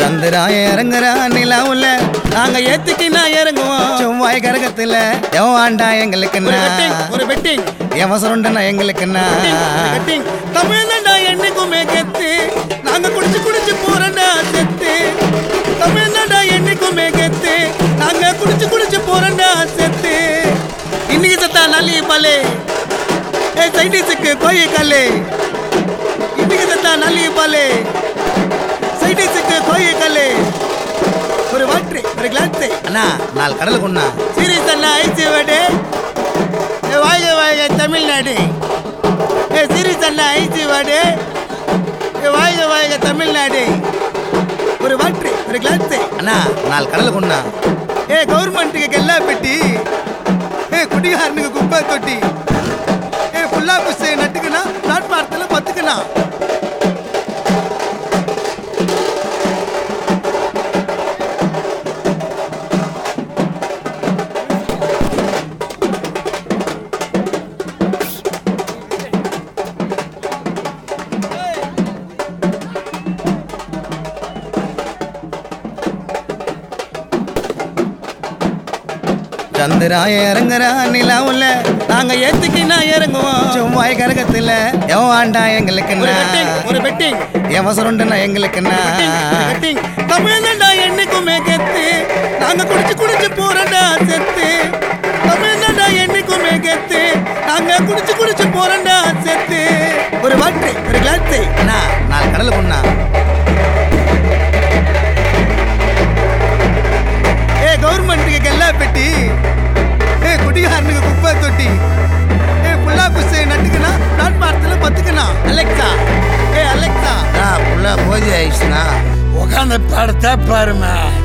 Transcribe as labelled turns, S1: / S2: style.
S1: சந்திரா இறங்குறா நிலாவுல நாங்க ஏத்துக்கினா இறங்குவோம் செவ்வாய் கரகத்துல எவாண்டா எங்களுக்கு
S2: ஒரு வெட்டிங் ஒரு வெட்டிங்
S1: எவன் சுருண்டனா எங்களுக்கு
S2: வெட்டிங் தமிழ்நாடா என்னைக்குமே கெத்து நாங்க குடிச்சு குடிச்சு போறோம்டா செத்து தமிழ்நாடா என்னைக்குமே கெத்து நாங்க குடிச்சு குடிச்சு போறோம்டா செத்து இன்னைக்கு சத்தா நல்லி பாலே ஏ சைடிஸுக்கு கோயி கல்லு இன்னைக்கு சத்தா நல்லி பாலே சைடிஸுக்கு கோயி கல்லு ஒரு வாட்ரு ஒரு கிளாஸ்
S1: அண்ணா நாலு கடலுக்கு ஒண்ணா
S2: சீரியஸ் அண்ணா ஐசி வாடு ஏ வாழ்க வாழ்க தமிழ்நாடு ஏ சீரியஸ் அண்ணா ஐசி வாடு ஏ வாழ்க வாழ்க தமிழ்நாடு ஒரு வாட்ரு ஒரு கிளாஸ்
S1: அண்ணா நாலு கடலுக்கு ஒண்ணா
S2: ஏ கவர்மெண்ட்டுக்கு கெல்லா பெட்டி ஏ குடிகாரனுக்கு குப்பை தொட்டி ஏ புல்லா புஸ்தை நட்டுக்குனா பிளாட்பாரத்தில் பத்துக்குனா
S1: சந்திரா இறங்குறா நிலாவுல நாங்க ஏத்துக்கினா இறங்குவோம் செவ்வாய் கரகத்துல எவாண்டா எங்களுக்கு
S2: ஒரு வெட்டிங் ஒரு வெட்டிங்
S1: எவன் சுருண்டனா எங்களுக்கு
S2: வெட்டிங் தமிழ்நாடா என்னைக்குமே கெத்து நாங்க குடிச்சு குடிச்சு போறோம்டா செத்து தமிழ்நாடா என்னைக்குமே கெத்து நாங்க குடிச்சு குடிச்சு போறோம்டா செத்து ஒரு வாட்ரு ஒரு கிளாஸ்
S1: அண்ணா நாலு கடலுக்கு ஒண்ணா
S2: ஏ கவர்மெண்ட்டுக்கு கெல்லா பெட்டி ஏ குடிகாரனுக்கு குப்பை தொட்டி ஏ புல்லா குஸ்தை நட்டுக்குனா பிளாட்பாரத்தில் பத்துக்குனா அலெக்சா ஏ அலெக்சா
S1: அண்ணா புள்ள போதி ஆயிடுச்சுண்ணா
S3: உட்காந்து படுத்தா பாருமே